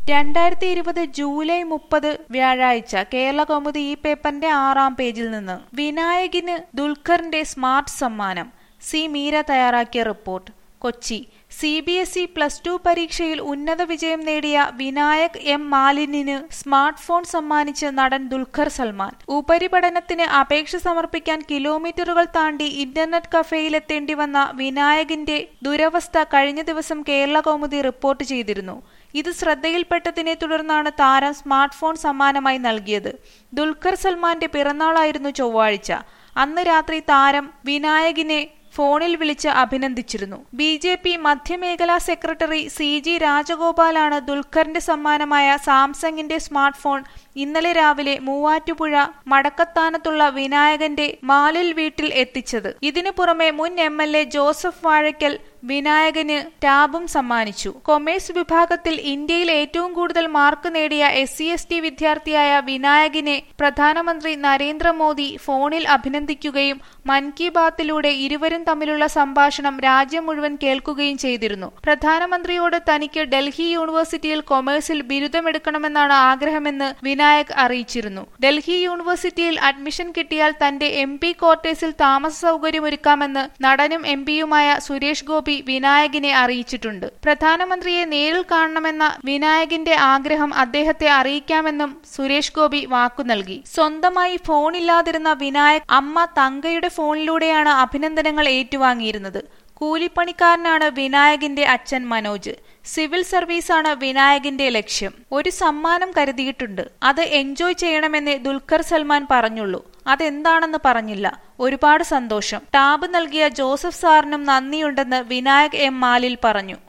രണ്ടായിരത്തി ഇരുപത് ജൂലൈ മുപ്പത് വ്യാഴാഴ്ച കേരള കൗമുദി ഈ പേപ്പറിന്റെ ആറാം പേജിൽ നിന്ന് വിനായകിന് ദുൽഖറിന്റെ സ്മാർട്ട് സമ്മാനം സി മീര തയ്യാറാക്കിയ report Kochi C B S E plus two പരീക്ഷയിൽ ഉന്നത വിജയം നേടിയ വിനായക് എം മാലിനിന് സ്മാർട്ട് ഫോൺ സമ്മാനിച്ച് നടൻ ദുൽഖർ സൽമാൻ ഉപരിപഠനത്തിന് അപേക്ഷ സമർപ്പിക്കാൻ കിലോമീറ്ററുകൾ താണ്ടി ഇന്റർനെറ്റ് കഫേയിലെത്തേണ്ടി വന്ന വിനായകിന്റെ ദുരവസ്ഥ കഴിഞ്ഞ ദിവസം കേരള കൗമുദി റിപ്പോർട്ട് ചെയ്തിരുന്നു ഇത് ശ്രദ്ധയിൽപ്പെട്ടതിനെ തുടർന്നാണ് താരം സ്മാർട്ട് ഫോൺ സമ്മാനമായി നൽകിയത് ദുൽഖർ സൽമാന്റെ പിറന്നാളായിരുന്നു ചൊവ്വാഴ്ച അന്ന് രാത്രി താരം വിനായകിനെ ഫോണിൽ വിളിച്ച് അഭിനന്ദിച്ചിരുന്നു ബി ജെ പി മധ്യമേഖലാ സെക്രട്ടറി സി ജി രാജഗോപാലാണ് ദുൽഖറിന്റെ സമ്മാനമായ സാംസങ്ങിന്റെ സ്മാർട്ട് ഫോൺ ഇന്നലെ രാവിലെ മൂവാറ്റുപുഴ മടക്കത്താനത്തുള്ള വിനായകന്റെ മാലിൽ വീട്ടിൽ എത്തിച്ചത് ഇതിനു പുറമെ മുൻ M L A Joseph Vazhakkal വിനായകന് ടാബും സമ്മാനിച്ചു കൊമേഴ്സ് വിഭാഗത്തിൽ ഇന്ത്യയിൽ ഏറ്റവും കൂടുതൽ മാർക്ക് നേടിയ എസ് സി എസ് ടി വിദ്യാർത്ഥിയായ വിനായകിനെ പ്രധാനമന്ത്രി നരേന്ദ്രമോദി ഫോണിൽ അഭിനന്ദിക്കുകയും മൻ കി ബാത്തിലൂടെ ഇരുവരും തമ്മിലുള്ള സംഭാഷണം രാജ്യം മുഴുവൻ കേൾക്കുകയും ചെയ്തിരുന്നു പ്രധാനമന്ത്രിയോട് തനിക്ക് ഡൽഹി യൂണിവേഴ്സിറ്റിയിൽ കൊമേഴ്സിൽ ബിരുദമെടുക്കണമെന്നാണ് ആഗ്രഹമെന്ന് വിനായക് അറിയിച്ചിരുന്നു ഡൽഹി യൂണിവേഴ്സിറ്റിയിൽ അഡ്മിഷൻ കിട്ടിയാൽ തന്റെ എം പി ക്വാർട്ടേഴ്സിൽ താമസ സൗകര്യമൊരുക്കാമെന്ന് നടനും എം പിയുമായ സുരേഷ് ഗോപി വിനായകിനെ അറിയിച്ചിട്ടുണ്ട് പ്രധാനമന്ത്രിയെ നേരിൽ കാണണമെന്ന വിനായകിന്റെ ആഗ്രഹം അദ്ദേഹത്തെ അറിയിക്കാമെന്നും സുരേഷ് ഗോപി വാക്കു നൽകി സ്വന്തമായി ഫോണില്ലാതിരുന്ന വിനായക് അമ്മ തങ്കയുടെ ഫോണിലൂടെയാണ് അഭിനന്ദനങ്ങൾ ഏറ്റുവാങ്ങിയിരുന്നത് കൂലിപ്പണിക്കാരനാണ് വിനായകിന്റെ അച്ഛൻ മനോജ് സിവിൽ സർവീസാണ് വിനായകിന്റെ ലക്ഷ്യം ഒരു സമ്മാനം കരുതിയിട്ടുണ്ട് അത് എൻജോയ് ചെയ്യണമെന്നേ ദുൽഖർ സൽമാൻ പറഞ്ഞുള്ളൂ അതെന്താണെന്ന് പറഞ്ഞില്ല ഒരുപാട് സന്തോഷം ടാബ് നൽകിയ ജോസഫ് സാറിനും നന്ദിയുണ്ടെന്ന് വിനായക് എം മാലിൽ പറഞ്ഞു